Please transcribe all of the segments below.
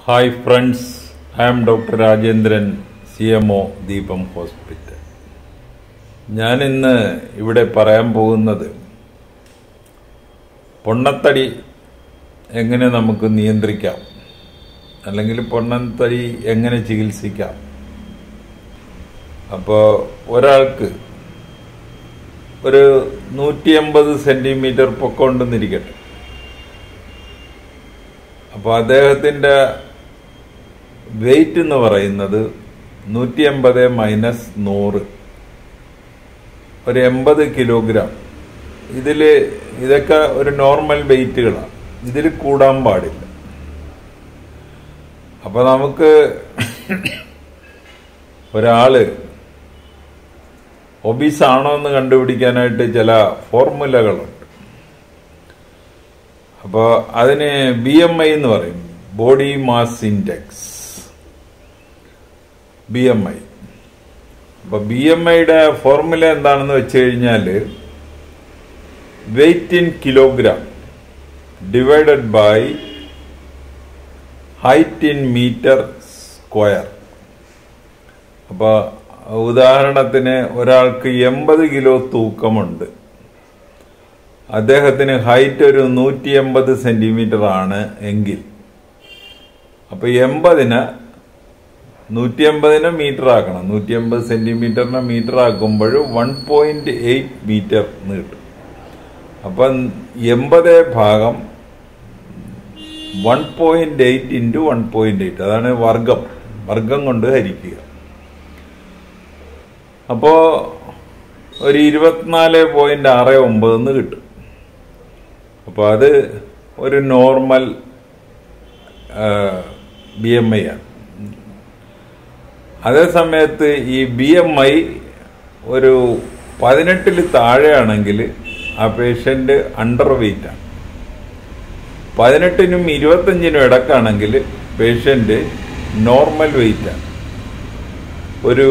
hi friends I am doctor Rajendran C M O Deepam hospital ഞാനിന്ന് ഇവിടെ പറയാൻ പോകുന്നത് പൊണ്ണത്തടി എങ്ങനെ നമുക്ക് നിയന്ത്രിക്കാം അല്ലെങ്കിൽ പൊണ്ണത്തടി എങ്ങനെ ചികിത്സിക്കാം അപ്പോൾ ഒരാൾക്ക് ഒരു നൂറ്റി അമ്പത് സെൻറ്റിമീറ്റർ പൊക്കമുണ്ടെന്നിരിക്കട്ടെ അപ്പോൾ അദ്ദേഹത്തിൻ്റെ വെയിറ്റ് എന്ന് പറയുന്നത് നൂറ്റി അമ്പത് മൈനസ് നൂറ് ഒരു എൺപത് കിലോഗ്രാം ഇതിൽ ഇതൊക്കെ ഒരു നോർമൽ വെയിറ്റുകളാണ് ഇതിൽ കൂടാൻ പാടില്ല അപ്പോൾ നമുക്ക് ഒരാള് ഒബീസ് ആണോ എന്ന് കണ്ടുപിടിക്കാനായിട്ട് ചില ഫോർമുലകളുണ്ട് അപ്പോൾ അതിന് ബി എം ഐ എന്ന് പറയും body mass index B M I അപ്പൊ ബി എം ഐയുടെ ഫോർമുല എന്താണെന്ന് വെച്ച് കഴിഞ്ഞാൽ weight in kilogram divided by height in metre square അപ്പോൾ ഉദാഹരണത്തിന് ഒരാൾക്ക് എൺപത് കിലോ തൂക്കമുണ്ട് അദ്ദേഹത്തിന് ഹൈറ്റ് ഒരു നൂറ്റി എൺപത് സെന്റിമീറ്റർ ആണ് എങ്കിൽ അപ്പൊ എൺപതിന് നൂറ്റി എൺപതിനെ മീറ്റർ ആക്കണം നൂറ്റി എൺപത് സെന്റിമീറ്ററിനെ മീറ്റർ ആക്കുമ്പോൾ വൺ പോയിന്റ് എയ്റ്റ് മീറ്റർ എന്ന് കിട്ടും അപ്പൊ എൺപത് ഭാഗം one point eight into one point eight അതാണ് വർഗം വർഗം കൊണ്ട് ഹരിക്കുക അപ്പോ ഒരു ഇരുപത്തിനാല് പോയിന്റ് ആറ് ഒമ്പത് എന്ന് കിട്ടും അപ്പോൾ അത് ഒരു നോർമൽ ബി എം ഐ ആണ് അതേ സമയത്ത് ഈ ബി എം ഐ ഒരു പതിനെട്ടിൽ താഴെയാണെങ്കിൽ ആ പേഷ്യൻ്റ് അണ്ടർ വെയിറ്റ് ആണ് പതിനെട്ടിനും ഇരുപത്തഞ്ചിനും ഇടക്കാണെങ്കിൽ പേഷ്യൻ്റ് നോർമൽ വെയിറ്റ് ആണ് ഒരു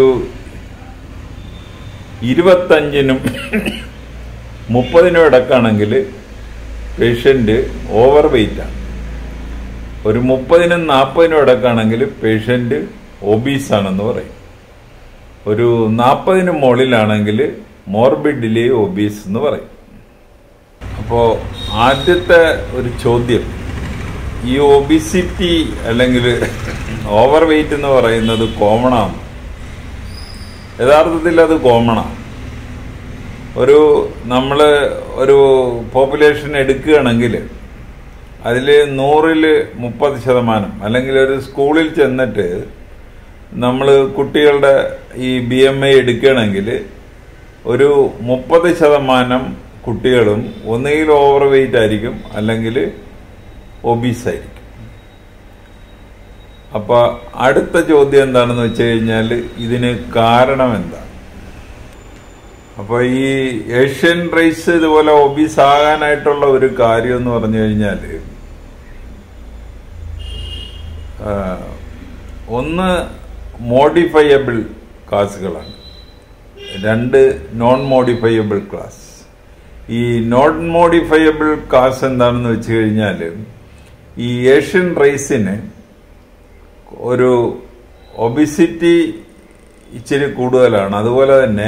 ഇരുപത്തഞ്ചിനും മുപ്പതിനും ഇടക്കാണെങ്കിൽ പേഷ്യൻ്റ് ഓവർ വെയിറ്റ് ആണ് ഒരു മുപ്പതിനും നാൽപ്പതിനും ഇടക്കാണെങ്കിൽ പേഷ്യൻ്റ് ഒബീസ് ആണെന്ന് പറയും ഒരു നാൽപ്പതിന് മുകളിലാണെങ്കിൽ മോർബിഡിലി ഒബീസ് എന്ന് പറയും അപ്പോൾ ആദ്യത്തെ ഒരു ചോദ്യം ഈ ഒബിസിറ്റി അല്ലെങ്കിൽ ഓവർ വെയിറ്റ് എന്ന് പറയുന്നത് കോമൺ ആണ് യഥാർത്ഥത്തിൽ അത് കോമൺ ആണ് ഒരു നമ്മൾ ഒരു പോപ്പുലേഷൻ എടുക്കുകയാണെങ്കിൽ അതിൽ നൂറിൽ മുപ്പത് ശതമാനം അല്ലെങ്കിൽ ഒരു സ്കൂളിൽ ചെന്നിട്ട് നമ്മൾ കുട്ടികളുടെ ഈ ബി എം ഐ എടുക്കുകയാണെങ്കിൽ ഒരു മുപ്പത് ശതമാനം കുട്ടികളും ഒന്നുകിൽ ഓവർ വെയിറ്റ് ആയിരിക്കും അല്ലെങ്കിൽ ഒബീസ് ആയിരിക്കും അപ്പൊ അടുത്ത ചോദ്യം എന്താണെന്ന് വെച്ച് കഴിഞ്ഞാൽ ഇതിന് കാരണം എന്താണ് അപ്പൊ ഈ ഏഷ്യൻ റൈസ് ഇതുപോലെ ഒബീസ് ആകാനായിട്ടുള്ള ഒരു കാര്യം എന്ന് പറഞ്ഞു കഴിഞ്ഞാൽ ഒന്ന് മോഡിഫയബിൾ ക്ലാസ്സുകളാണ് രണ്ട് നോൺ മോഡിഫയബിൾ ക്ലാസ് ഈ നോൺ മോഡിഫയബിൾ ക്ലാസ് എന്താണെന്ന് വെച്ച് കഴിഞ്ഞാൽ ഈ ഏഷ്യൻ റൈസിന് ഒരു ഒബിസിറ്റി ഇച്ചിരി കൂടുതലാണ് അതുപോലെ തന്നെ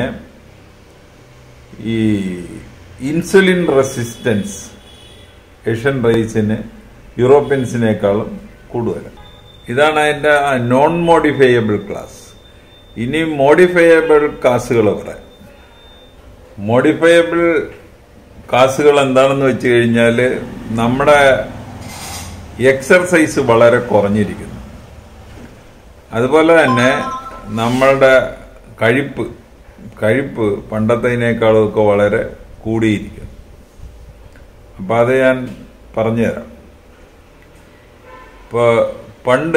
ഈ ഇൻസുലിൻ റെസിസ്റ്റൻസ് ഏഷ്യൻ റൈസിന് യൂറോപ്യൻസിനേക്കാളും കൂടുതലാണ് ഇതാണ് അതിൻ്റെ നോൺ മോഡിഫയബിൾ ക്ലാസ് ഇനി മോഡിഫയബിൾ ക്ലാസ്സുകൾ പറയാം മോഡിഫയബിൾ ക്ലാസ്സുകൾ എന്താണെന്ന് വെച്ച് കഴിഞ്ഞാൽ നമ്മുടെ എക്സർസൈസ് വളരെ കുറഞ്ഞിരിക്കുന്നു അതുപോലെ തന്നെ നമ്മളുടെ കഴിപ്പ് കഴിപ്പ് പണ്ടത്തേനേക്കാളും ഒക്കെ വളരെ കൂടിയിരിക്കുന്നു അപ്പം അത് ഞാൻ പറഞ്ഞുതരാം ഇപ്പോൾ പണ്ട്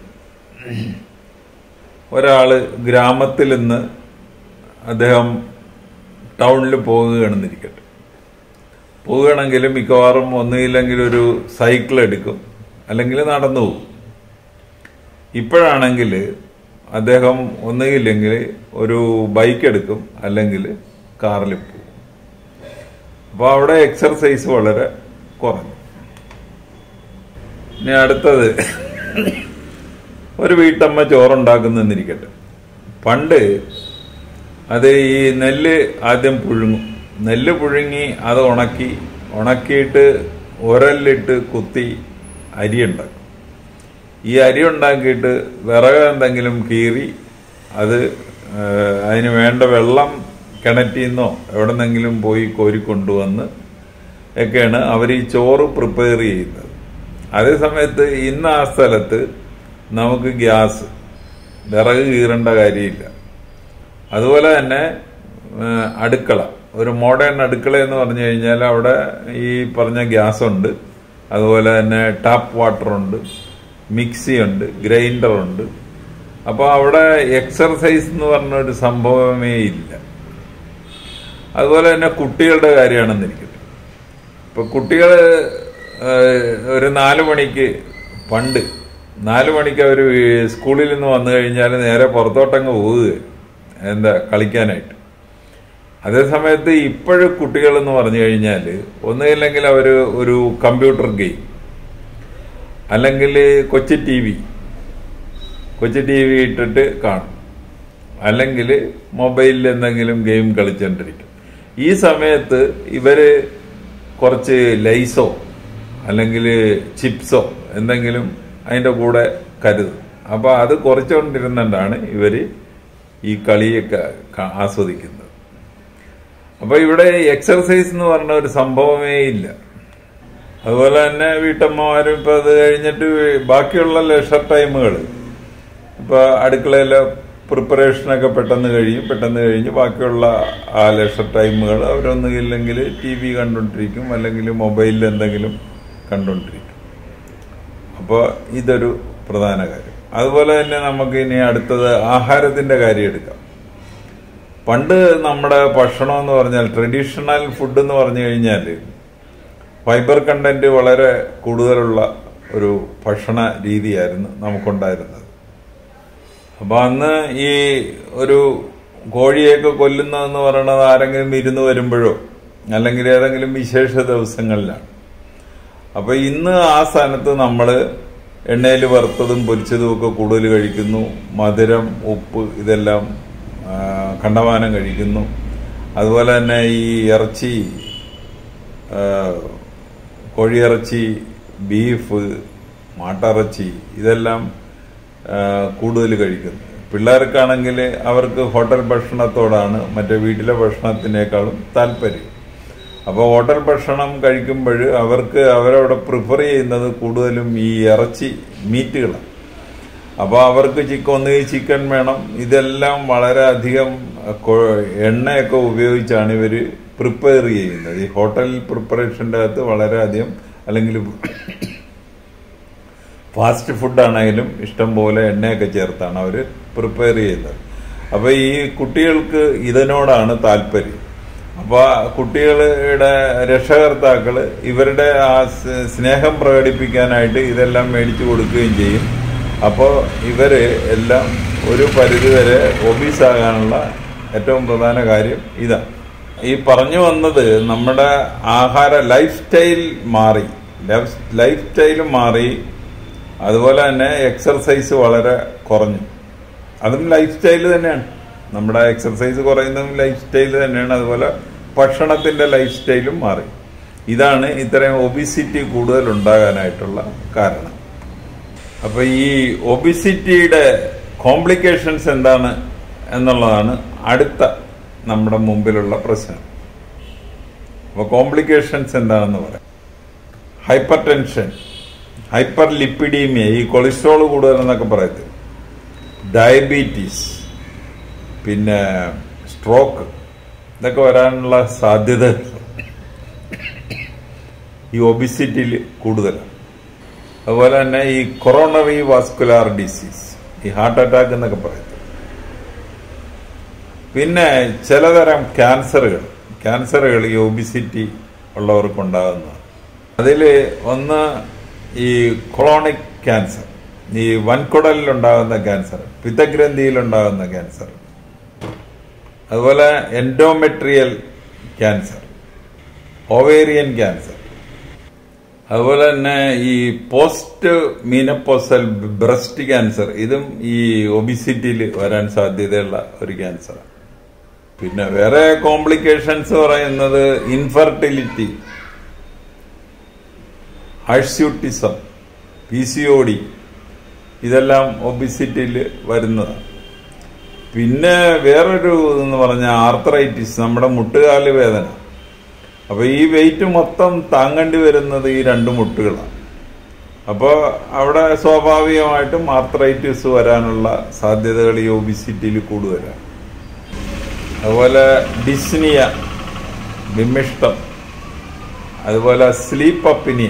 ഒരാള് ഗ്രാമത്തിൽ നിന്ന് അദ്ദേഹം ടൗണിൽ പോകുകയാണെന്നിരിക്കട്ടെ പോവുകയാണെങ്കിൽ മിക്കവാറും ഒന്നുമില്ലെങ്കിൽ ഒരു സൈക്കിൾ എടുക്കും അല്ലെങ്കിൽ നടന്നു പോകും ഇപ്പോഴാണെങ്കിൽ അദ്ദേഹം ഒന്നുകില്ലെങ്കിൽ ഒരു ബൈക്ക് എടുക്കും അല്ലെങ്കിൽ കാറിൽ പോകും അപ്പോൾ അവിടെ എക്സർസൈസ് വളരെ കുറഞ്ഞു ഇനി അടുത്തത് ഒരു വീട്ടമ്മ ചോറുണ്ടാക്കുന്നെന്നിരിക്കട്ടെ പണ്ട് അത് ഈ നെല്ല് ആദ്യം പുഴുങ്ങും നെല്ല് പുഴുങ്ങി അത് ഉണക്കി ഉണക്കിയിട്ട് ഉരലിട്ട് കുത്തി അരി ഉണ്ടാക്കും ഈ അരി ഉണ്ടാക്കിയിട്ട് വിറക് എന്തെങ്കിലും കീറി അത് ഏഹ്, അതിന് വേണ്ട വെള്ളം കിണറ്റിൽ നിന്നോ എവിടെന്നെങ്കിലും പോയി കോരി കൊണ്ടുവന്ന് ഒക്കെയാണ് അവർ ഈ ചോറ് പ്രിപ്പയർ ചെയ്യുന്നത് അതേ സമയത്ത് ഇന്ന് ആ സ്ഥലത്ത് നമുക്ക് ഗ്യാസ് വിറക് കീറേണ്ട കാര്യമില്ല അതുപോലെ തന്നെ ഏഹ്, അടുക്കള ഒരു മോഡേൺ അടുക്കള എന്ന് പറഞ്ഞു കഴിഞ്ഞാൽ അവിടെ ഈ പറഞ്ഞ ഗ്യാസ് ഉണ്ട് അതുപോലെ തന്നെ ടാപ്പ് വാട്ടർ ഉണ്ട് മിക്സി ഉണ്ട് ഗ്രൈൻഡർ ഉണ്ട് അപ്പോൾ അവിടെ എക്സർസൈസ് എന്ന് പറഞ്ഞ ഒരു സംഭവമേ ഇല്ല അതുപോലെ തന്നെ കുട്ടികളുടെ കാര്യമാണെന്നിരിക്കട്ടെ ഇപ്പൊ കുട്ടികൾ ഒരു നാല് മണിക്ക് പണ്ട് നാല് മണിക്ക് അവർ സ്കൂളിൽ നിന്ന് വന്നു കഴിഞ്ഞാൽ നേരെ പുറത്തോട്ടങ്ങ് പോവുക എന്താ കളിക്കാനായിട്ട് അതേ സമയത്ത് ഇപ്പോഴും കുട്ടികൾ എന്ന് പറഞ്ഞു കഴിഞ്ഞാൽ ഒന്നുമില്ലെങ്കിൽ അവർ ഒരു കമ്പ്യൂട്ടർ ഗെയിം അല്ലെങ്കിൽ കൊച്ചു ടി വി കൊച്ചു ടി വി ഇട്ടിട്ട് കാണും അല്ലെങ്കിൽ മൊബൈലിൽ എന്തെങ്കിലും ഗെയിം കളിച്ചുകൊണ്ടിരിക്കും ഈ സമയത്ത് ഇവര് കുറച്ച് ലൈസോ അല്ലെങ്കിൽ ചിപ്സോ എന്തെങ്കിലും അതിൻ്റെ കൂടെ കരുതും അപ്പോൾ അത് കുറച്ചുകൊണ്ടിരുന്നുകൊണ്ടാണ് ഇവർ ഈ കളിയൊക്കെ ക- ആസ്വദിക്കുന്നത് അപ്പോൾ ഇവിടെ എക്സർസൈസ് എന്ന് പറഞ്ഞ ഒരു സംഭവമേ ഇല്ല അതുപോലെ തന്നെ വീട്ടമ്മമാരും ഇപ്പൊ അത് കഴിഞ്ഞിട്ട് ബാക്കിയുള്ള ലെഷർ ടൈമുകൾ ഇപ്പൊ അടുക്കളയിലെ പ്രിപ്പറേഷനൊക്കെ പെട്ടെന്ന് കഴിയും പെട്ടെന്ന് കഴിഞ്ഞ് ബാക്കിയുള്ള ആ ലെഷർ ടൈമുകൾ അവരൊന്നുമില്ലെങ്കിൽ ടി വി കണ്ടുകൊണ്ടിരിക്കും അല്ലെങ്കിൽ മൊബൈലിൽ എന്തെങ്കിലും കണ്ടുകൊണ്ടിരിക്കും അപ്പോൾ ഇതൊരു പ്രധാന കാര്യം അതുപോലെ തന്നെ നമുക്ക് ഇനി അടുത്തത് ആഹാരത്തിന്റെ കാര്യം എടുക്കാം പണ്ട് നമ്മുടെ ഭക്ഷണം എന്ന് പറഞ്ഞാൽ ട്രഡീഷണൽ ഫുഡ് എന്ന് പറഞ്ഞു കഴിഞ്ഞാൽ ഫൈബർ കണ്ടന്റ് വളരെ കൂടുതലുള്ള ഒരു ഭക്ഷണ രീതിയായിരുന്നു നമുക്കുണ്ടായിരുന്നത് അപ്പൊ അന്ന് ഈ ഒരു കോഴിയൊക്കെ കൊല്ലുന്നതെന്ന് പറയുന്നത് ആരെങ്കിലും വിരുന്ന് വരുമ്പോഴോ അല്ലെങ്കിൽ ഏതെങ്കിലും വിശേഷ ദിവസങ്ങളിലാണ് അപ്പൊ ഇന്ന് ആ സ്ഥാനത്ത് നമ്മൾ എണ്ണയിൽ വറുത്തതും പൊരിച്ചതും ഒക്കെ കൂടുതൽ കഴിക്കുന്നു മധുരം ഉപ്പ് ഇതെല്ലാം ആ, കണ്ടമാനം കഴിക്കുന്നു അതുപോലെ തന്നെ ഈ ഇറച്ചി ആ, കോഴിയിറച്ചി ബീഫ് മാട്ടിറച്ചി ഇതെല്ലാം കൂടുതൽ കഴിക്കുന്നു പിള്ളേർക്കാണെങ്കിൽ അവർക്ക് ഹോട്ടൽ ഭക്ഷണത്തോടാണ് മറ്റേ വീട്ടിലെ ഭക്ഷണത്തിനേക്കാളും താല്പര്യം അപ്പോൾ ഹോട്ടൽ ഭക്ഷണം കഴിക്കുമ്പോൾ അവർക്ക് അവരവിടെ പ്രിഫർ ചെയ്യുന്നത് കൂടുതലും ഈ ഇറച്ചി മീറ്റുകളാണ് അപ്പോൾ അവർക്ക് ചിക്കൻ ഒന്നുകിൽ ചിക്കൻ വേണം ഇതെല്ലാം വളരെ അധികം കൊ- എണ്ണയൊക്കെ ഉപയോഗിച്ചാണ് ഇവർ പ്രിപ്പയർ ചെയ്യുന്നത് ഈ ഹോട്ടൽ പ്രിപ്പറേഷൻ്റെ അകത്ത് വളരെയധികം അല്ലെങ്കിൽ ഫാസ്റ്റ് ഫുഡാണെങ്കിലും ഇഷ്ടം പോലെ എണ്ണയൊക്കെ ചേർത്താണ് അവർ പ്രിപ്പയർ ചെയ്യുന്നത് അപ്പോൾ ഈ കുട്ടികൾക്ക് ഇതിനോടാണ് താല്പര്യം അപ്പോൾ കുട്ടികളുടെ രക്ഷകർത്താക്കൾ ഇവരുടെ ആ സ് സ്നേഹം പ്രകടിപ്പിക്കാനായിട്ട് ഇതെല്ലാം മേടിച്ചു കൊടുക്കുകയും ചെയ്യും അപ്പോൾ ഇവര് എല്ലാം ഒരു പരിധിവരെ ഒബീസ് ആകാനുള്ള ഏറ്റവും പ്രധാന കാര്യം ഇതാണ് ഈ പറഞ്ഞു വന്നത് നമ്മുടെ ആഹാര ലൈഫ് സ്റ്റൈൽ മാറി ലൈഫ് സ്റ്റൈൽ മാറി അതുപോലെ തന്നെ എക്സർസൈസ് വളരെ കുറഞ്ഞു അതും ലൈഫ് സ്റ്റൈൽ തന്നെയാണ് നമ്മുടെ എക്സർസൈസ് കുറയുന്നതും ലൈഫ് സ്റ്റൈൽ തന്നെയാണ് അതുപോലെ ഭക്ഷണത്തിന്റെ ലൈഫ് സ്റ്റൈലും മാറി ഇതാണ് ഇത്രയും ഒബിസിറ്റി കൂടുതൽ ഉണ്ടാകാനായിട്ടുള്ള കാരണം അപ്പൊ ഈ ഒബിസിറ്റിയുടെ കോംപ്ലിക്കേഷൻസ് എന്താണ് എന്നുള്ളതാണ് അടുത്ത നമ്മുടെ മുമ്പിലുള്ള പ്രശ്നം അപ്പൊ കോംപ്ലിക്കേഷൻസ് എന്താണെന്ന് പറയാം ഹൈപ്പർ ടെൻഷൻ ഹൈപ്പർ ലിപ്പിഡീമിയ ഈ കൊളസ്ട്രോൾ കൂടുതൽ എന്നൊക്കെ പറയത്തില്ല ഡയബറ്റീസ് പിന്നെ സ്ട്രോക്ക് ഇതൊക്കെ വരാനുള്ള സാധ്യത ഈ ഒബിസിറ്റിയിൽ കൂടുതലാണ് അതുപോലെ തന്നെ ഈ കൊറോണറി വാസ്കുലാർ ഡിസീസ് ഈ ഹാർട്ട് അറ്റാക്ക് എന്നൊക്കെ പറയത്തില്ല പിന്നെ ചിലതരം ക്യാൻസറുകൾ ക്യാൻസറുകൾ ഈ ഒബിസിറ്റി ഉള്ളവർക്കുണ്ടാകുന്നതാണ് അതിൽ ഒന്ന് ഈ ക്രോണിക് ക്യാൻസർ ഈ വൻകുടലിൽ ഉണ്ടാകുന്ന ക്യാൻസർ പിത്തഗ്രന്ഥിയിൽ ഉണ്ടാകുന്ന ക്യാൻസർ അതുപോലെ എൻഡോമെട്രിയൽ ക്യാൻസർ ഓവേറിയൻ ക്യാൻസർ അതുപോലെ തന്നെ ഈ പോസ്റ്റ് മീനപ്പോസൽ ബ്രസ്റ്റ് ക്യാൻസർ ഇതും ഈ ഒബിസിറ്റിയിൽ വരാൻ സാധ്യതയുള്ള ഒരു ക്യാൻസറാണ് പിന്നെ വേറെ കോംപ്ലിക്കേഷൻസ് പറയുന്നത് infertility hirsutism P C O D ഇതെല്ലാം ഒബിസിറ്റിയിൽ വരുന്നതാണ് പിന്നെ വേറൊരു എന്ന് പറഞ്ഞ ആർത്രൈറ്റിസ് നമ്മുടെ മുട്ടുകാല് വേദന അപ്പൊ ഈ വെയിറ്റ് മൊത്തം താങ്ങേണ്ടി വരുന്നത് ഈ രണ്ട് മുട്ടുകളാണ് അപ്പോൾ അവിടെ സ്വാഭാവികമായിട്ടും ആർത്രൈറ്റിസ് വരാനുള്ള സാധ്യതകൾ ഈ ഒബിസിറ്റിയിൽ കൂടുതലാണ് അതുപോലെ ഡിസ്നിയ വിമിഷ്ടം അതുപോലെ സ്ലീപ്പ് അപ്പിനിയ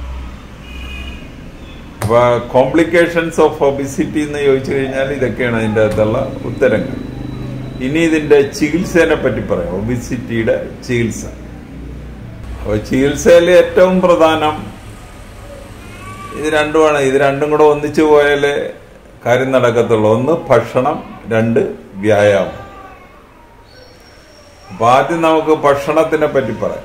അപ്പൊ കോംപ്ലിക്കേഷൻസ് ഓഫ് ഒബിസിറ്റി എന്ന് ചോദിച്ചു കഴിഞ്ഞാൽ ഇതൊക്കെയാണ് അതിൻ്റെ അകത്തുള്ള ഉത്തരങ്ങൾ ഇനി ഇതിന്റെ ചികിത്സേനെ പറ്റി പറയാം ഒബിസിറ്റിയുടെ ചികിത്സ അപ്പോൾ ചികിത്സയിൽ ഏറ്റവും പ്രധാനം ഇത് രണ്ടുമാണ് ഇത് രണ്ടും കൂടെ ഒന്നിച്ചു പോയാലേ കാര്യം നടക്കത്തുള്ളൂ ഒന്ന് ഭക്ഷണം രണ്ട് വ്യായാമം അപ്പൊ ആദ്യം നമുക്ക് ഭക്ഷണത്തിനെ പറ്റി പറയാം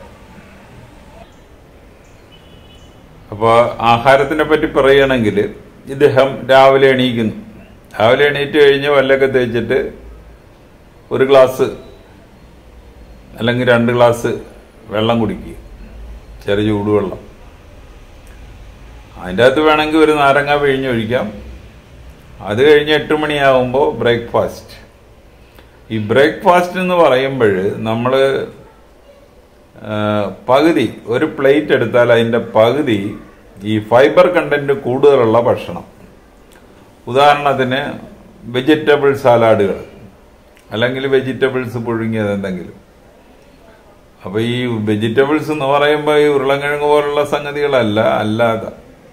അപ്പോൾ ആഹാരത്തിനെ പറ്റി പറയുകയാണെങ്കിൽ ഇദ്ദേഹം രാവിലെ എണീക്കുന്നു രാവിലെ എണീറ്റ് കഴിഞ്ഞ് വല്ലൊക്കെ തേച്ചിട്ട് ഒരു ഗ്ലാസ് അല്ലെങ്കിൽ രണ്ട് ഗ്ലാസ് വെള്ളം കുടിക്കുക ചെറിയ ചൂടുവെള്ളം അതിൻ്റെ അകത്ത് വേണമെങ്കിൽ ഒരു നാരങ്ങ പിഴിഞ്ഞൊഴിക്കാം അത് കഴിഞ്ഞ് എട്ട് മണിയാകുമ്പോൾ ബ്രേക്ക്ഫാസ്റ്റ് ഈ ബ്രേക്ക്ഫാസ്റ്റ് എന്ന് പറയുമ്പോൾ നമ്മൾ പകുതി ഒരു പ്ലേറ്റ് എടുത്താൽ അതിൻ്റെ പകുതി ഈ ഫൈബർ കണ്ടന്റ് കൂടുതലുള്ള ഭക്ഷണം ഉദാഹരണത്തിന് വെജിറ്റബിൾ സാലാഡുകൾ അല്ലെങ്കിൽ വെജിറ്റബിൾസ് പുഴുങ്ങിയത് എന്തെങ്കിലും അപ്പോൾ ഈ വെജിറ്റബിൾസ് എന്ന് പറയുമ്പോൾ ഈ ഉരുളക്കിഴങ്ങ് പോലുള്ള സംഗതികളല്ല അല്ലാതെ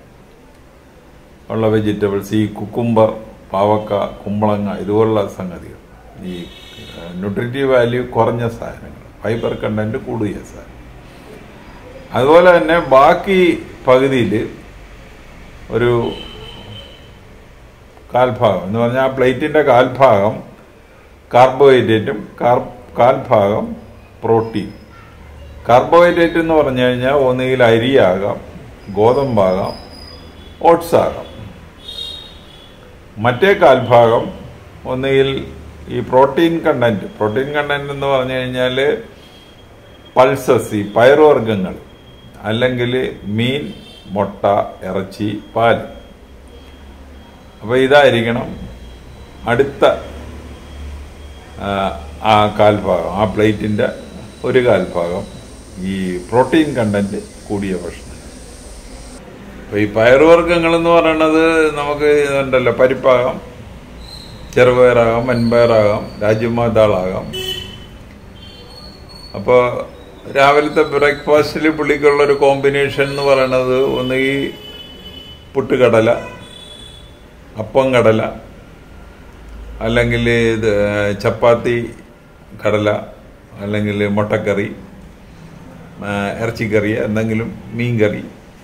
ഉള്ള വെജിറ്റബിൾസ് ഈ കുക്കുംബർ പാവക്ക കുമ്പളങ്ങ ഇതുപോലുള്ള സംഗതികൾ ഈ ന്യൂട്രിറ്റീവ് വാല്യൂ കുറഞ്ഞ സാധനങ്ങൾ ഫൈബർ കണ്ടന്റ് കൂടിയ സാധനം അതുപോലെ തന്നെ ബാക്കി പകുതിയിൽ ഒരു കാൽഭാഗം എന്ന് പറഞ്ഞാൽ ആ പ്ലേറ്റിന്റെ കാൽഭാഗം കാർബോഹൈഡ്രേറ്റും കാൽഭാഗം പ്രോട്ടീൻ കാർബോഹൈഡ്രേറ്റ് എന്ന് പറഞ്ഞു കഴിഞ്ഞാൽ ഒന്നുകിൽ അരിയാകാം ഗോതമ്പാകാം ഓട്സ് ആകാം മറ്റേ കാൽഭാഗം ഒന്നുകിൽ ഈ പ്രോട്ടീൻ കണ്ടന്റ് പ്രോട്ടീൻ കണ്ടന്റ് എന്ന് പറഞ്ഞു കഴിഞ്ഞാൽ പൾസസ് ഈ പയറുവർഗ്ഗങ്ങൾ അല്ലെങ്കിൽ മീൻ മുട്ട ഇറച്ചി പാൽ അപ്പോൾ ഇതായിരിക്കണം അടുത്ത ആ കാൽഭാഗം ആ പ്ലേറ്റിൻ്റെ ഒരു കാൽഭാഗം ഈ പ്രോട്ടീൻ കണ്ടന്റ് കൂടിയ ഭക്ഷണം അപ്പോൾ ഈ പയറുവർഗ്ഗങ്ങൾ എന്ന് പറയുന്നത് നമുക്ക് ഇതുണ്ടല്ലോ പരിപ്പാകാം ചെറുപയറാകാം വൻപയറാകാം രാജ്യമാതാളാകാം അപ്പോൾ രാവിലത്തെ ബ്രേക്ക്ഫാസ്റ്റിൽ പുള്ളിക്കുള്ള ഒരു കോമ്പിനേഷൻ എന്ന് പറയുന്നത് ഒന്ന് ഈ പുട്ടുകടല അപ്പം കടല അല്ലെങ്കിൽ ഇത് ചപ്പാത്തി കടല അല്ലെങ്കിൽ മുട്ടക്കറി ഇറച്ചിക്കറി എന്തെങ്കിലും മീൻ കറി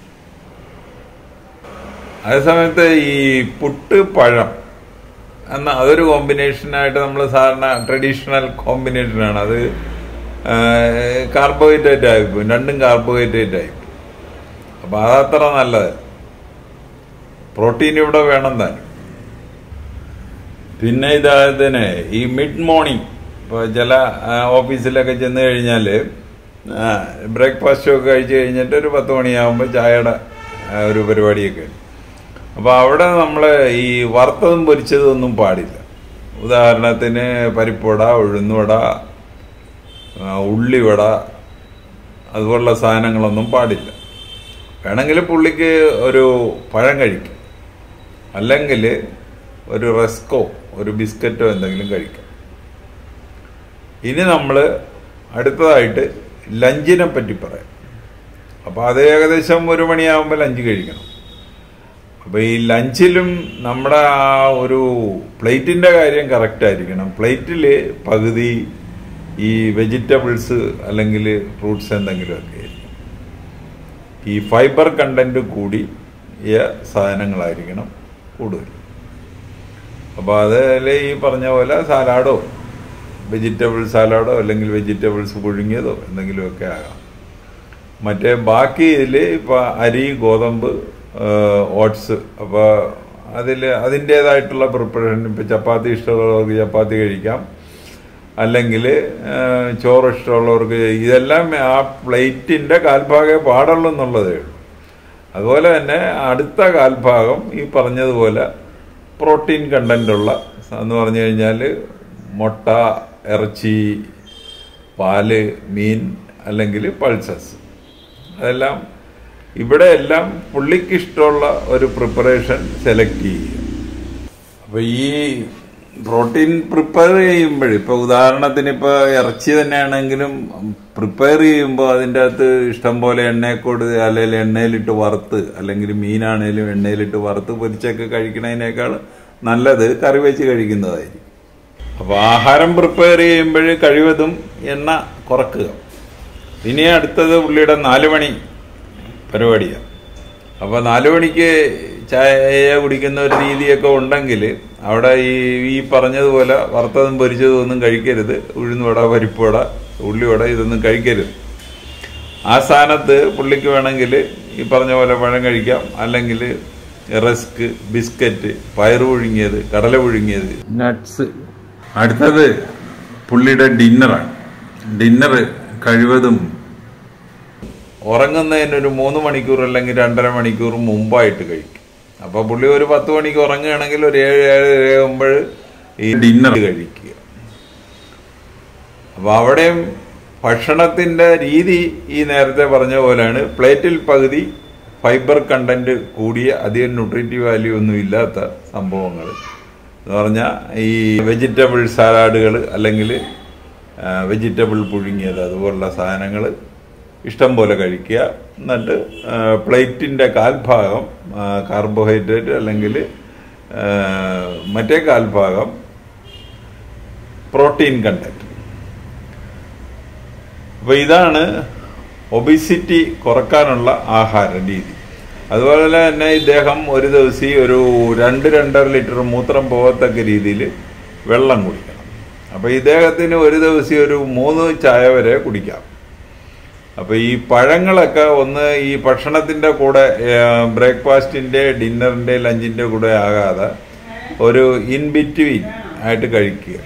അതേസമയത്ത് ഈ പുട്ട് പഴം എന്ന അതൊരു കോമ്പിനേഷനായിട്ട് നമ്മൾ സാധാരണ ട്രഡീഷണൽ കോമ്പിനേഷനാണ് അത് കാർബോഹൈഡ്രേറ്റ് ആയിപ്പോയി രണ്ടും കാർബോഹൈഡ്രേറ്റ് ആയിപ്പോയി അപ്പം അതത്ര നല്ലത് പ്രോട്ടീൻ ഇവിടെ വേണം താനും പിന്നെ ഇദ്ദേഹത്തിന് ഈ മിഡ് മോർണിംഗ് ഇപ്പോൾ ചില ഓഫീസിലൊക്കെ ചെന്ന് കഴിഞ്ഞാൽ ബ്രേക്ക്ഫാസ്റ്റ് ഒക്കെ കഴിച്ച് കഴിഞ്ഞിട്ട് ഒരു പത്ത് മണിയാകുമ്പോൾ ചായയുടെ ഒരു പരിപാടിയൊക്കെ അപ്പോൾ അവിടെ നമ്മൾ ഈ വറുത്തതും പൊരിച്ചതും ഒന്നും പാടില്ല ഉദാഹരണത്തിന് പരിപ്പുവട ഉഴുന്നുവട ഉള്ളിവട അതുപോലുള്ള സാധനങ്ങളൊന്നും പാടില്ല വേണമെങ്കിൽ പുള്ളിക്ക് ഒരു പഴം കഴിക്കും അല്ലെങ്കിൽ ഒരു റസ്കോ ഒരു ബിസ്ക്കറ്റോ എന്തെങ്കിലും കഴിക്കാം ഇനി നമ്മൾ അടുത്തതായിട്ട് ലഞ്ചിനെ പറ്റി പറയാം അപ്പോൾ അത് ഏകദേശം ഒരു മണിയാകുമ്പോൾ ലഞ്ച് കഴിക്കണം അപ്പോൾ ഈ ലഞ്ചിലും നമ്മുടെ ആ ഒരു പ്ലേറ്റിൻ്റെ കാര്യം കറക്റ്റ് ആയിരിക്കണം പ്ലേറ്റിൽ പകുതി ഈ വെജിറ്റബിൾസ് അല്ലെങ്കിൽ ഫ്രൂട്ട്സ് എന്തെങ്കിലുമൊക്കെ ആയിരിക്കും ഈ ഫൈബർ കണ്ടന്റ് കൂടിയ സാധനങ്ങളായിരിക്കണം കൂടുതൽ അപ്പോൾ അതിൽ ഈ പറഞ്ഞ പോലെ സാലാഡോ വെജിറ്റബിൾ സാലാഡോ അല്ലെങ്കിൽ വെജിറ്റബിൾസ് പുഴുങ്ങിയതോ എന്തെങ്കിലുമൊക്കെ ആകാം മറ്റേ ബാക്കി ഇതിൽ ഇപ്പോൾ അരി ഗോതമ്പ് ഓട്സ് അപ്പോൾ അതിൽ അതിൻ്റേതായിട്ടുള്ള പ്രിപ്പറേഷൻ ഇപ്പോൾ ചപ്പാത്തി ഇഷ്ടമുള്ളവർക്ക് ചപ്പാത്തി കഴിക്കാം അല്ലെങ്കിൽ ചോറ് ഇഷ്ടമുള്ളവർക്ക് ഇതെല്ലാം ആ പ്ലേറ്റിൻ്റെ കാൽഭാഗേ പാടുള്ളൂ എന്നുള്ളതേ ഉള്ളൂ അതുപോലെ തന്നെ അടുത്ത കാൽഭാഗം ഈ പറഞ്ഞതുപോലെ പ്രോട്ടീൻ കണ്ടൻ്റുള്ള എന്ന് പറഞ്ഞു കഴിഞ്ഞാൽ മുട്ട ഇറച്ചി പാല് മീൻ അല്ലെങ്കിൽ പൾസസ് അതെല്ലാം ഇവിടെ എല്ലാം പുള്ളിക്ക് ഇഷ്ടമുള്ള ഒരു പ്രിപ്പറേഷൻ സെലക്ട് ചെയ്യുക അപ്പോൾ ഈ പ്രോട്ടീൻ പ്രിപ്പയർ ചെയ്യുമ്പോൾ ഇപ്പോൾ ഉദാഹരണത്തിന് ഇപ്പോൾ ഇറച്ചി തന്നെയാണെങ്കിലും പ്രിപ്പയർ ചെയ്യുമ്പോൾ അതിൻ്റെ അകത്ത് ഇഷ്ടം പോലെ എണ്ണയെക്കൂട് അല്ലെങ്കിൽ എണ്ണയിലിട്ട് വറുത്ത് അല്ലെങ്കിൽ മീനാണേലും എണ്ണയിലിട്ട് വറുത്ത് പൊരിച്ചൊക്കെ കഴിക്കുന്നതിനേക്കാൾ നല്ലത് കറി വെച്ച് കഴിക്കുന്നതായിരിക്കും അപ്പോൾ ആഹാരം പ്രിപ്പയർ ചെയ്യുമ്പോൾ കഴിവതും എണ്ണ കുറക്കുക ഇനി അടുത്തത് പുള്ളിയുടെ നാല് മണി പരിപാടിയാണ് അപ്പോൾ നാല് മണിക്ക് ചായ കുടിക്കുന്ന ഒരു രീതിയൊക്കെ ഉണ്ടെങ്കിൽ അവിടെ ഈ ഈ പറഞ്ഞതുപോലെ വറുത്തതും പൊരിച്ചതും ഒന്നും കഴിക്കരുത് ഉഴുന്നുവട പരിപ്പുവട ഉള്ളിവട ഇതൊന്നും കഴിക്കരുത് ആ സ്ഥാനത്ത് പുള്ളിക്ക് വേണമെങ്കിൽ ഈ പറഞ്ഞ പോലെ പഴം കഴിക്കാം അല്ലെങ്കിൽ റസ്ക് ബിസ്ക്കറ്റ് പയറ് പുഴുങ്ങിയത് കടല പുഴുങ്ങിയത് നട്ട്സ് അടുത്തത് പുള്ളിയുടെ ഡിന്നറാണ് ഡിന്നർ കഴിവതും ഉറങ്ങുന്നതിനൊരു മൂന്ന് മണിക്കൂർ അല്ലെങ്കിൽ രണ്ടര മണിക്കൂർ മുമ്പായിട്ട് കഴിക്കും അപ്പോൾ പുള്ളി ഒരു പത്ത് മണിക്ക് ഉറങ്ങുകയാണെങ്കിൽ ഒരു ഏഴ് ഏഴ് ആകുമ്പോൾ ഈ ഡിന്നർ കഴിക്കുക അപ്പോൾ അവിടെയും ഭക്ഷണത്തിൻ്റെ രീതി ഈ നേരത്തെ പറഞ്ഞ പോലെയാണ് പ്ലേറ്റിൽ പകുതി ഫൈബർ കണ്ടന്റ് കൂടിയ അധികം ന്യൂട്രീറ്റീവ് വാല്യൂ ഒന്നും ഇല്ലാത്ത സംഭവങ്ങൾ എന്ന് പറഞ്ഞാൽ ഈ വെജിറ്റബിൾ സാലാഡുകൾ അല്ലെങ്കിൽ വെജിറ്റബിൾ പുഴുങ്ങിയത് അതുപോലുള്ള സാധനങ്ങൾ ഇഷ്ടം പോലെ കഴിക്കുക എന്നിട്ട് പ്ലേറ്റിൻ്റെ കാൽഭാഗം കാർബോഹൈഡ്രേറ്റ് അല്ലെങ്കിൽ മറ്റേ കാൽഭാഗം പ്രോട്ടീൻ കണ്ടന്റ് അപ്പോൾ ഇതാണ് ഒബിസിറ്റി കുറക്കാനുള്ള ആഹാര രീതി അതുപോലെ തന്നെ ഇദ്ദേഹം ഒരു ദിവസം ഒരു രണ്ട് രണ്ടര ലിറ്റർ മൂത്രം പോകത്തക്ക രീതിയിൽ വെള്ളം കുടിക്കണം അപ്പോൾ ഇദ്ദേഹത്തിന് ഒരു ദിവസം ഒരു മൂന്ന് ചായ വരെ കുടിക്കാം അപ്പോൾ ഈ പഴങ്ങളൊക്കെ ഒന്ന് ഈ ഭക്ഷണത്തിൻ്റെ കൂടെ ബ്രേക്ക്ഫാസ്റ്റിൻ്റെ ഡിന്നറിൻ്റെ ലഞ്ചിൻ്റെ കൂടെ ആകാതെ ഒരു ഇൻ ബിറ്റ്വീൻ ആയിട്ട് കഴിക്കുക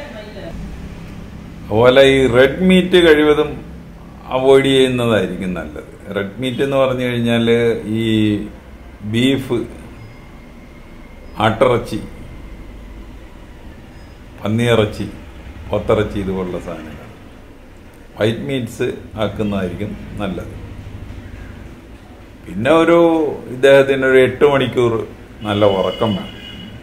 അതുപോലെ ഈ റെഡ് മീറ്റ് കഴിവതും അവോയ്ഡ് ചെയ്യുന്നതായിരിക്കും നല്ലത് റെഡ് മീറ്റ് എന്ന് പറഞ്ഞു കഴിഞ്ഞാൽ ഈ ബീഫ് ആട്ടിറച്ചി പന്നിയിറച്ചി പൊത്തിറച്ചി ഇതുപോലുള്ള സാധനങ്ങൾ വൈറ്റ് മീറ്റ്സ് ആക്കുന്നതായിരിക്കും നല്ലത് പിന്നെ ഒരു ഇദ്ദേഹത്തിന് ഒരു എട്ട് മണിക്കൂർ നല്ല ഉറക്കം വേണം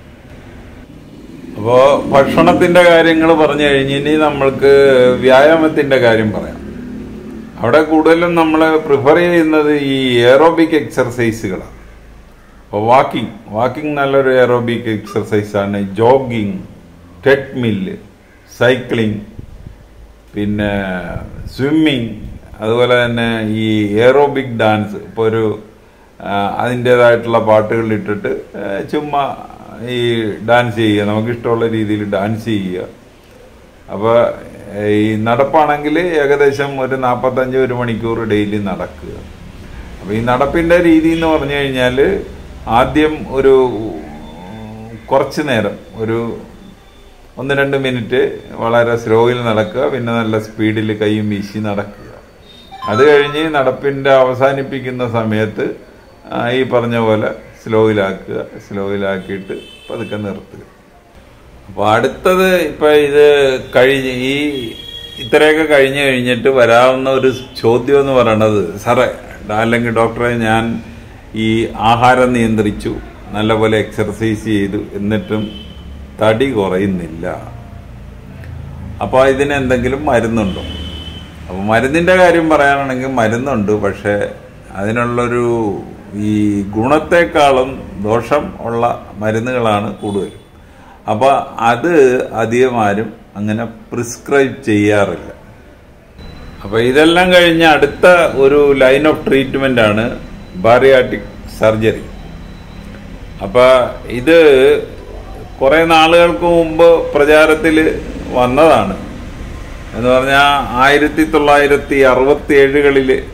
അപ്പോൾ ഭക്ഷണത്തിൻ്റെ കാര്യങ്ങൾ പറഞ്ഞു കഴിഞ്ഞ് ഇനി നമ്മൾക്ക് വ്യായാമത്തിൻ്റെ കാര്യം പറയാം അവിടെ കൂടുതലും നമ്മൾ പ്രിഫർ ചെയ്യുന്നത് ഈ എയറോബിക് എക്സർസൈസുകളാണ് അപ്പോൾ വാക്കിംഗ് വാക്കിംഗ് നല്ലൊരു എയറോബിക് എക്സർസൈസാണ് ജോഗിങ് ട്രെഡ്മില്ല് സൈക്ലിംഗ് പിന്നെ സ്വിമ്മിങ് അതുപോലെ തന്നെ ഈ എയറോബിക് ഡാൻസ് ഇപ്പോൾ ഒരു അതിൻ്റേതായിട്ടുള്ള പാട്ടുകൾ ഇട്ടിട്ട് ചുമ്മാ ഈ ഡാൻസ് ചെയ്യുക നമുക്കിഷ്ടമുള്ള രീതിയിൽ ഡാൻസ് ചെയ്യുക അപ്പോൾ ഈ നടപ്പാണെങ്കിൽ ഏകദേശം ഒരു നാൽപ്പത്തഞ്ച് ഒരു മണിക്കൂർ ഡെയിലി നടക്കുക അപ്പോൾ ഈ നടപ്പിൻ്റെ രീതി എന്ന് പറഞ്ഞു കഴിഞ്ഞാൽ ആദ്യം ഒരു കുറച്ച് നേരം ഒരു ഒന്ന് രണ്ട് മിനിറ്റ് വളരെ സ്ലോയിൽ നടക്കുക പിന്നെ നല്ല സ്പീഡിൽ കൈയും വീശി നടക്കുക അത് കഴിഞ്ഞ് നടപ്പിൻ്റെ അവസാനിപ്പിക്കുന്ന സമയത്ത് ഈ പറഞ്ഞ പോലെ സ്ലോയിലാക്കുക സ്ലോയിലാക്കിയിട്ട് പതുക്കെ നിർത്തുക അപ്പോൾ അടുത്തത് ഇപ്പം ഇത് കഴിഞ്ഞ് ഈ ഇത്രയൊക്കെ കഴിഞ്ഞ് കഴിഞ്ഞിട്ട് വരാവുന്ന ഒരു ചോദ്യം എന്ന് പറയണത് സാറേ അല്ലെങ്കിൽ ഡോക്ടറെ ഞാൻ ഈ ആഹാരം നിയന്ത്രിച്ചു നല്ലപോലെ എക്സർസൈസ് ചെയ്തു എന്നിട്ടും തടി കുറയുന്നില്ല അപ്പോൾ ഇതിന് എന്തെങ്കിലും മരുന്നുണ്ടോ അപ്പോൾ മരുന്നിൻ്റെ കാര്യം പറയാനാണെങ്കിൽ മരുന്നുണ്ട് പക്ഷേ അതിനുള്ളൊരു ഈ ഗുണത്തെക്കാളും ദോഷം ഉള്ള മരുന്നുകളാണ് കൂടുതൽ അപ്പോൾ അത് അധികം ആരും അങ്ങനെ പ്രിസ്ക്രൈബ് ചെയ്യാറില്ല അപ്പോൾ ഇതെല്ലാം കഴിഞ്ഞ് അടുത്ത ഒരു ലൈൻ ഓഫ് ട്രീറ്റ്മെൻ്റ് ആണ് ബാറിയാട്ടിക് സർജറി അപ്പോൾ ഇത് കുറേ നാളുകൾക്ക് മുമ്പ് പ്രചാരത്തിൽ വന്നതാണ് എന്ന് പറഞ്ഞാൽ ആയിരത്തി തൊള്ളായിരത്തി അറുപത്തി ഏഴുകളിൽ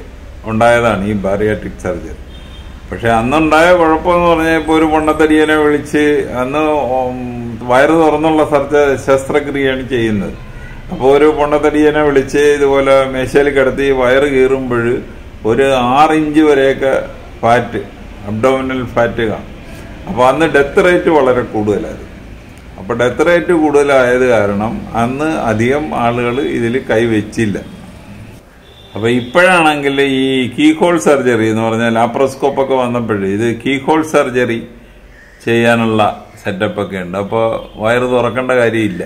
ഉണ്ടായതാണ് ഈ ബാറിയാട്രിക് സർജറി പക്ഷെ അന്നുണ്ടായ കുഴപ്പമെന്ന് പറഞ്ഞാൽ ഇപ്പോൾ ഒരു പൊണ്ണത്തടിയനെ വിളിച്ച് അന്ന് ഉം വയറ് തുറന്നുള്ള സർജ ശസ്ത്രക്രിയയാണ് ചെയ്യുന്നത് അപ്പോൾ ഒരു പൊണ്ണത്തടിയനെ വിളിച്ച് ഇതുപോലെ മേശയിൽ കിടത്തി വയറ് കീറുമ്പോൾ ഒരു ആറ് ഇഞ്ച് വരെയൊക്കെ ഫാറ്റ് അബ്ഡോമിനൽ ഫാറ്റ് കാണും അപ്പോൾ അന്ന് ഡെത്ത് റേറ്റ് വളരെ കൂടുതലായിരുന്നു അപ്പോൾ ഡെത്ത് റേറ്റ് കൂടുതലായത് കാരണം അന്ന് അധികം ആളുകൾ ഇതിൽ കൈവച്ചില്ല അപ്പൊ ഇപ്പോഴാണെങ്കിൽ ഈ കീഹോൾ സർജറി എന്ന് പറഞ്ഞാൽ ലാപ്രോസ്കോപ്പ് ഒക്കെ വന്നപ്പോഴേ ഇത് കീഹോൾ സർജറി ചെയ്യാനുള്ള സെറ്റപ്പ് ഒക്കെ ഉണ്ട് അപ്പോൾ വയറ് തുറക്കേണ്ട കാര്യമില്ല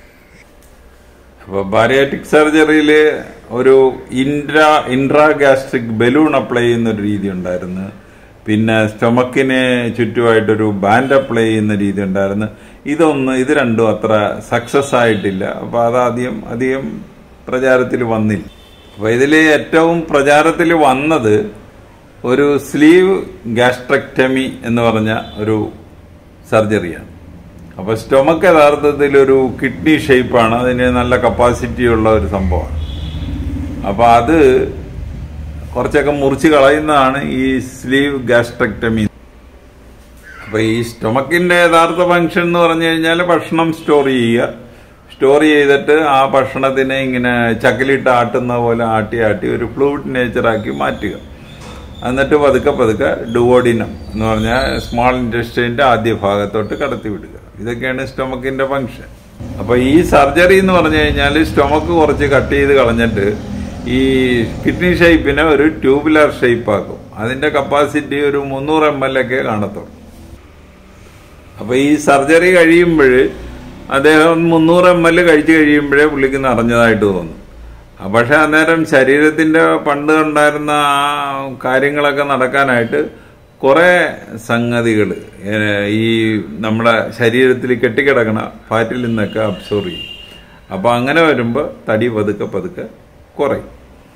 അപ്പോൾ ബാരിയാറ്റിക് സർജറിയിൽ ഒരു ഇൻട്രാ ഇൻട്രാഗാസ്ട്രിക് ബലൂൺ അപ്ലൈ ചെയ്യുന്ന ഒരു രീതി ഉണ്ടായിരുന്നു പിന്നെ സ്റ്റൊമക്കിന് ചുറ്റുമായിട്ടൊരു ബാൻഡ് അപ്ലൈ ചെയ്യുന്ന രീതി ഉണ്ടായിരുന്നു ഇതൊന്നും ഇത് രണ്ടും അത്ര സക്സസ് ആയിട്ടില്ല അപ്പോൾ അതാദ്യം അധികം പ്രചാരത്തിൽ വന്നില്ല അപ്പോൾ ഇതിൽ ഏറ്റവും പ്രചാരത്തിൽ വന്നത് ഒരു സ്ലീവ് ഗാസ്ട്രക്ടമി എന്ന് പറഞ്ഞ ഒരു സർജറിയാണ് അപ്പോൾ സ്റ്റൊമക്ക് യഥാർത്ഥത്തിൽ ഒരു കിഡ്നി ഷേപ്പാണ് അതിന് നല്ല കപ്പാസിറ്റി ഉള്ള ഒരു സംഭവമാണ് അപ്പോൾ അത് കുറച്ചൊക്കെ മുറിച്ച് കളയുന്നതാണ് ഈ സ്ലീവ് ഗാസ്ട്രക്ടമി അപ്പോൾ ഈ സ്റ്റൊമക്കിന്റെ യഥാർത്ഥ ഫംഗ്ഷൻ എന്ന് പറഞ്ഞു കഴിഞ്ഞാൽ ഭക്ഷണം സ്റ്റോർ ചെയ്യുക സ്റ്റോർ ചെയ്തിട്ട് ആ ഭക്ഷണത്തിനെ ഇങ്ങനെ ചക്കിലിട്ട് ആട്ടുന്ന പോലെ ആട്ടി ആട്ടി ഒരു ഫ്ലൂയിഡ് നേച്ചറാക്കി മാറ്റുക എന്നിട്ട് പതുക്കെ പതുക്കെ ഡുവോഡിനം എന്ന് പറഞ്ഞാൽ സ്മോൾ ഇൻറ്റസ്റ്റൈൻ്റെ ആദ്യ ഭാഗത്തോട്ട് കടത്തി വിടുക ഇതൊക്കെയാണ് സ്റ്റൊമക്കിന്റെ ഫംഗ്ഷൻ അപ്പോൾ ഈ സർജറി എന്ന് പറഞ്ഞു കഴിഞ്ഞാൽ സ്റ്റൊമക്ക് കുറച്ച് കട്ട് ചെയ്ത് കളഞ്ഞിട്ട് ഈ കിഡ്നി ഷേപ്പിനെ ഒരു ട്യൂബുലർ ഷേപ്പ് ആക്കും അതിന്റെ കപ്പാസിറ്റി ഒരു മുന്നൂറ് എം എൽ ഒക്കെ കാണത്തുള്ളൂ അപ്പൊ ഈ സർജറി കഴിയുമ്പോൾ അദ്ദേഹം മുന്നൂറ് എം എൽ കഴിച്ചു കഴിയുമ്പോഴേ പുള്ളിക്ക് നിറഞ്ഞതായിട്ട് തോന്നും ആ, പക്ഷെ അന്നേരം ശരീരത്തിന്റെ പണ്ട് ഉണ്ടായിരുന്ന ആ കാര്യങ്ങളൊക്കെ നടക്കാനായിട്ട് കുറെ സംഗതികൾ ഈ നമ്മുടെ ശരീരത്തിൽ കെട്ടിക്കിടക്കണ ഫാറ്റിൽ നിന്നൊക്കെ അബ്സോർവ് ചെയ്യും അപ്പൊ അങ്ങനെ വരുമ്പോൾ തടി പതുക്കെ പതുക്കെ കുറയും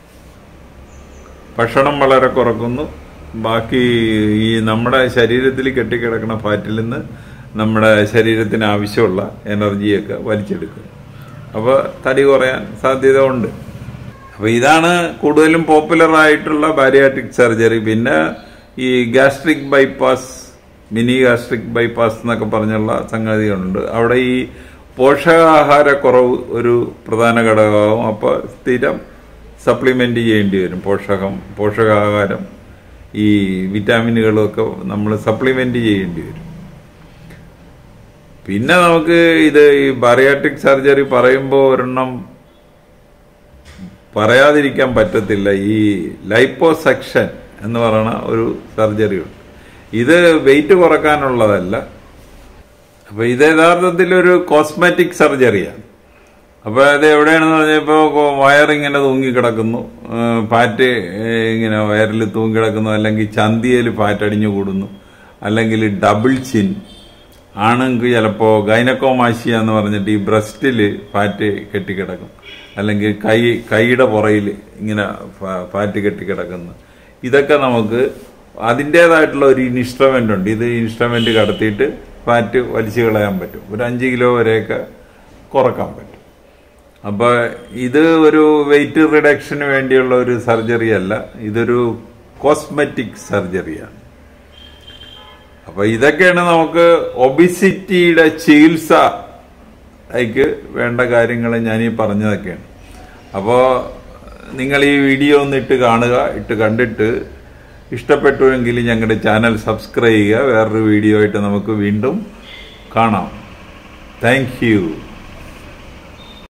ഭക്ഷണം വളരെ കുറക്കുന്നു ബാക്കി ഈ നമ്മുടെ ശരീരത്തിൽ കെട്ടിക്കിടക്കുന്ന ഫാറ്റിൽ നിന്ന് നമ്മുടെ ശരീരത്തിന് ആവശ്യമുള്ള എനർജിയൊക്കെ വലിച്ചെടുക്കും അപ്പോൾ തടി കുറയാൻ സാധ്യത ഉണ്ട് അപ്പോൾ ഇതാണ് കൂടുതലും പോപ്പുലർ ആയിട്ടുള്ള ബാരിയാട്രിക് സർജറി പിന്നെ ഈ gastric bypass mini gastric bypass എന്നൊക്കെ പറഞ്ഞുള്ള സംഗതികളുണ്ട് അവിടെ ഈ പോഷകാഹാരക്കുറവ് ഒരു പ്രധാന ഘടകമാകും അപ്പോൾ സ്ഥിരം സപ്ലിമെന്റ് ചെയ്യേണ്ടി വരും പോഷകം പോഷകാഹാരം ഈ വിറ്റാമിനുകളും ഒക്കെ നമ്മൾ സപ്ലിമെന്റ് ചെയ്യേണ്ടി വരും പിന്നെ നമുക്ക് ഇത് ഈ ബറിയാട്രിക് സർജറി പറയുമ്പോൾ ഒരെണ്ണം പറയാതിരിക്കാൻ പറ്റത്തില്ല ഈ ലൈപ്പോസെക്ഷൻ എന്ന് പറയുന്ന ഒരു സർജറി ഉണ്ട് ഇത് വെയിറ്റ് കുറക്കാനുള്ളതല്ല അപ്പൊ ഇത് യഥാർത്ഥത്തിൽ ഒരു കോസ്മെറ്റിക് സർജറിയാണ് അപ്പൊ അത് എവിടെയാണെന്ന് പറഞ്ഞപ്പോ വയറിങ്ങനെ തൂങ്ങിക്കിടക്കുന്നു പാറ്റ് ഇങ്ങനെ വയറിൽ തൂങ്ങിക്കിടക്കുന്നു അല്ലെങ്കിൽ ചന്തിയിൽ പാറ്റ് അടിഞ്ഞു കൂടുന്നു അല്ലെങ്കിൽ ഡബിൾ ചിൻ ആണെങ്കിൽ ചിലപ്പോൾ ഗൈനക്കോമാശിയ എന്ന് പറഞ്ഞിട്ട് ഈ ബ്രസ്റ്റിൽ ഫാറ്റ് കെട്ടിക്കിടക്കും അല്ലെങ്കിൽ കൈ കൈയുടെ പുറയിൽ ഇങ്ങനെ ഫാ- ഫാറ്റ് കെട്ടിക്കിടക്കുന്നു ഇതൊക്കെ നമുക്ക് അതിൻ്റെതായിട്ടുള്ള ഒരു ഇൻസ്ട്രുമെൻ്റ് ഉണ്ട് ഇത് ഇൻസ്ട്രുമെൻ്റ് കടത്തിയിട്ട് ഫാറ്റ് വലിച്ചു കളയാൻ പറ്റും ഒരു അഞ്ച് കിലോ വരെയൊക്കെ കുറക്കാൻ പറ്റും അപ്പോൾ ഇത് ഒരു വെയിറ്റ് റിഡക്ഷന് വേണ്ടിയുള്ള ഒരു സർജറി അല്ല ഇതൊരു കോസ്മെറ്റിക് സർജറിയാണ് അപ്പൊ ഇതൊക്കെയാണ് നമുക്ക് ഒബിസിറ്റിയുടെ ചികിത്സ ക്ക് വേണ്ട കാര്യങ്ങൾ ഞാൻ ഈ പറഞ്ഞതൊക്കെയാണ് അപ്പോൾ നിങ്ങൾ ഈ വീഡിയോ ഒന്ന് ഇട്ട് കാണുക ഇട്ട് കണ്ടിട്ട് ഇഷ്ടപ്പെട്ടുവെങ്കിൽ ഞങ്ങളുടെ ചാനൽ സബ്സ്ക്രൈബ് ചെയ്യുക വേറൊരു വീഡിയോ ആയിട്ട് നമുക്ക് വീണ്ടും കാണാം താങ്ക് യു